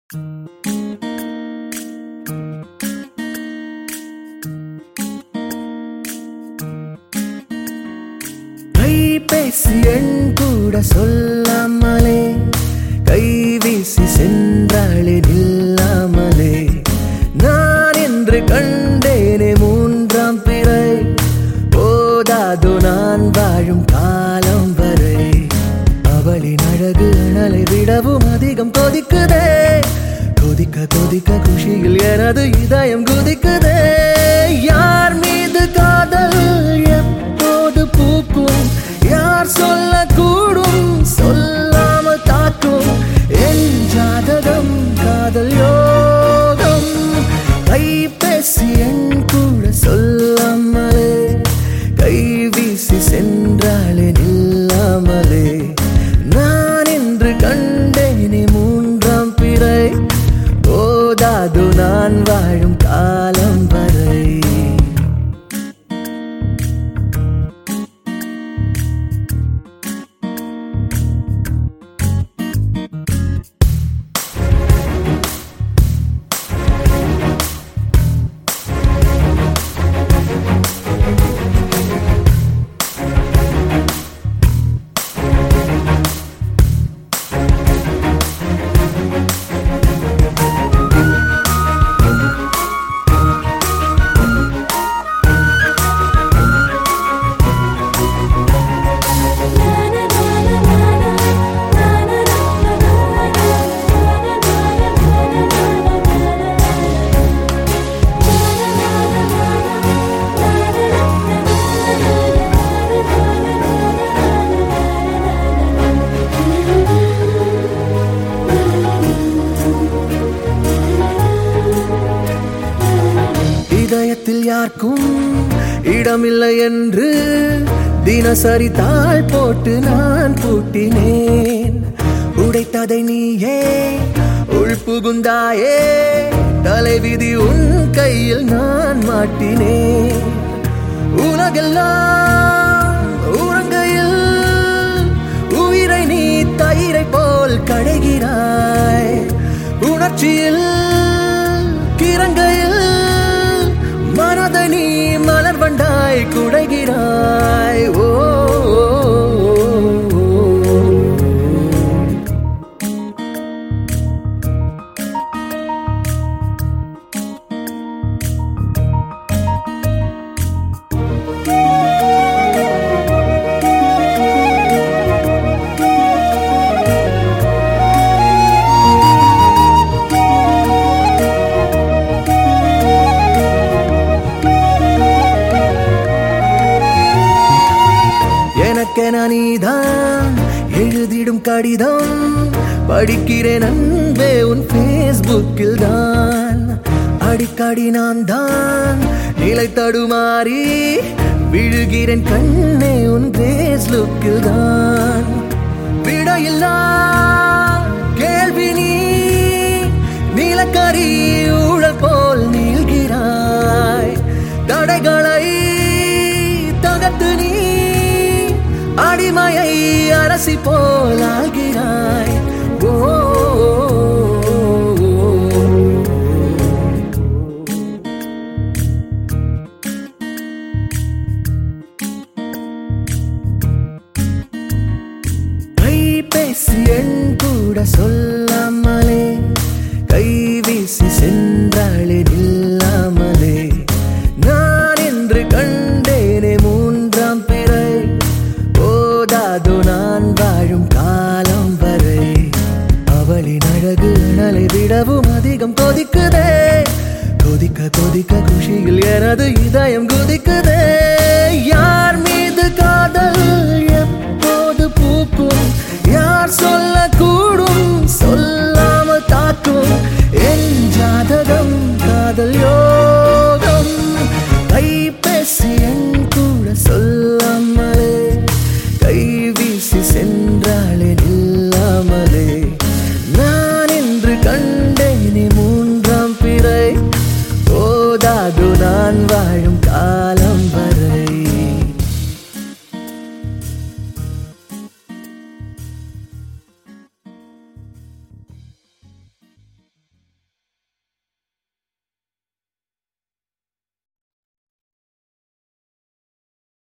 கைபேசி எண் கூட சொல்லாமலே கைவீசி சென்றாளே நில்லாமலே நான் என்று கண்டேனே மூன்றாம் பிறை போதாதோ நான் வாழும் காலம் வரை அவளின் அழகு அனலை விடவும் அதிகம் கொதிக்குதே கொதிக்க கொதிக்க குஷியில் எனது இதயம் குதிக்குதே யார் மீது காதல் எப்போது பூக்கும் யார் சொல்லக்கூடும் சொல்லாமல் தாக்கும் என் ஜாதகம் காதல் யோகம் கைபேசி என் கூட சொல்லாமலே கைவீசி சென்றாலே நில்லாமலே நான் என்று கண்டேனே மூன்றாம் பிறை போதாது நான் வாழும் காலம் வரை இதயத்தில் யாருக்கும் இடமில்லை என்று தினசரி தாள் போட்டு நான் பூட்டினேன் உடைத்ததை நீயே உள் புகுந்தாயே தலைவிதி உன் கையில் நான் மாட்டினேன் உலகெல்லாம் உறங்கையில் உயிரை நீ தயிரை போல் கடைகிறாய் உணர்ச்சியில் கிறங்கையில் மனதை நீ மலர் வண்டாய் குடைகிறாய் ஓ எனக்கென நீதான் எழுதிடும் கடிதம் படிக்கிறேன் அன்பே உன் ஃபேஸ்புக்கில் தான் அடிக்கடி நான் தான் நிலை தடுமாறி விழுகிறேன் கண்ணே உன் ஃபேஸ்புக்கில் தான் விடையில்லா கேள்வி நீ நீலக்கரி ஊழல் போல் நீள்கிறாய் தடைகளை தகர்த்து நீ அடிமையை அரசி போல் ஆகிறாய் ஓ கைபேசி எண் கூட சொல்லாமலே கைவீசி சென்றாளே நில்லாமலே நான் என்று கண்டேனே மூன்றாம் பிறை போதாதோ நான் வாழும் காலம் வரை அவளின் அழகு அனலை விடவும் அதிகம் கொதிக்குதே கொதிக்க கொதிக்க குஷியில் எனது இதயம் குதிக்குதே யார் மீது காதல் எப்போது பூக்கும் யார் சொல்லக்கூடும்